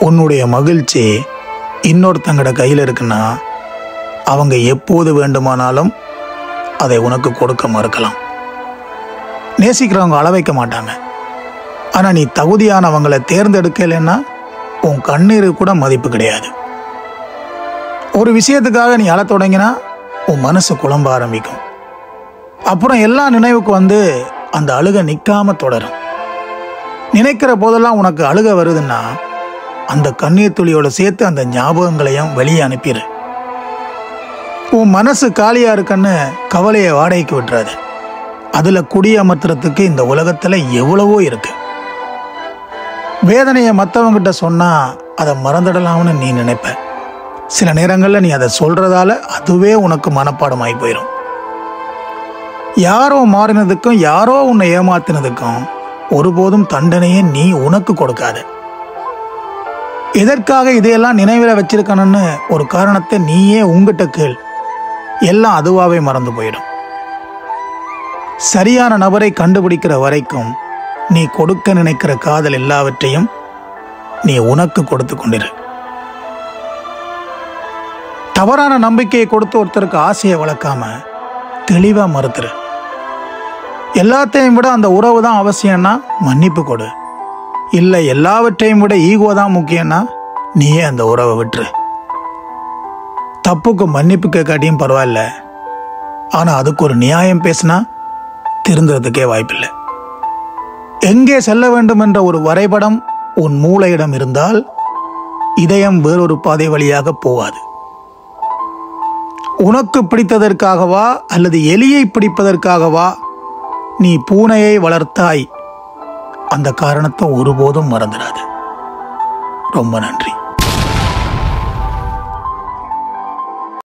உன்னுடைய மகிழ்ச்சி இன்னொருத்தங்கட கையில் இருக்குன்னா அவங்க எப்போது வேண்டுமானாலும் அதை உனக்கு கொடுக்க மறுக்கலாம் நேசிக்கிறவங்க அள வைக்க மாட்டாங்க ஆனால் நீ தகுதியானவங்களை தேர்ந்தெடுக்கலைன்னா உன் கண்ணீருக்கு கூட மதிப்பு கிடையாது ஒரு விஷயத்துக்காக நீ அழத் தொடங்கினா உன் மனசு குழம்ப ஆரம்பிக்கும் அப்புறம் எல்லா நினைவுக்கு வந்து அந்த அழுக நிற்காம தொடரும் நினைக்கிற போதெல்லாம் உனக்கு அழுக வருதுன்னா அந்த கண்ணீர் துளியோட சேர்த்து அந்த ஞாபகங்களையும் வெளியே அனுப்பிடு உன் மனசு காலியா இருக்குன்னு கவலையை வாடகைக்கு விட்டுறாது அதுல குடியமர்த்துறதுக்கு இந்த உலகத்துல எவ்வளவோ இருக்கு வேதனையை மற்றவங்கிட்ட சொன்னா அதை மறந்துடலாம்னு நீ நினைப்ப சில நேரங்களில் நீ அதை சொல்றதால அதுவே உனக்கு மனப்பாடமாகி போயிடும் யாரோ மாறினதுக்கும் யாரோ உன்னை ஏமாத்தினதுக்கும் ஒருபோதும் தண்டனையை நீ உனக்கு கொடுக்காத எதற்காக இதையெல்லாம் நினைவில் வச்சிருக்கணும்னு ஒரு காரணத்தை நீயே உங்ககிட்ட கேள் எல்லாம் அதுவாவே மறந்து போயிடும் சரியான நபரை கண்டுபிடிக்கிற வரைக்கும் நீ கொடுக்க நினைக்கிற காதல் எல்லாவற்றையும் நீ உனக்கு கொடுத்து கொண்டிரு தவறான நம்பிக்கையை கொடுத்து ஒருத்தருக்கு ஆசையை வளர்க்காம தெளிவா மறுத்துரு எல்லாத்தையும் விட அந்த உறவு தான் அவசியம்னா மன்னிப்பு கொடு இல்லை எல்லாவற்றையும் விட ஈகோ தான் முக்கியம்னா நீயே அந்த உறவை விட்டுரு தப்புக்கு மன்னிப்பு கேட்காட்டியும் பரவாயில்ல ஆனால் அதுக்கு ஒரு நியாயம் பேசினா திருந்துறதுக்கே வாய்ப்பில்லை எங்கே செல்ல வேண்டும் என்ற ஒரு வரைபடம் உன் மூளையிடம் இருந்தால் இதயம் வேறொரு பாதை வழியாக போகாது உனக்கு பிடித்ததற்காகவா அல்லது எலியை பிடிப்பதற்காகவா நீ பூனையை வளர்த்தாய் அந்த காரணத்தை ஒருபோதும் மறந்துடாது ரொம்ப நன்றி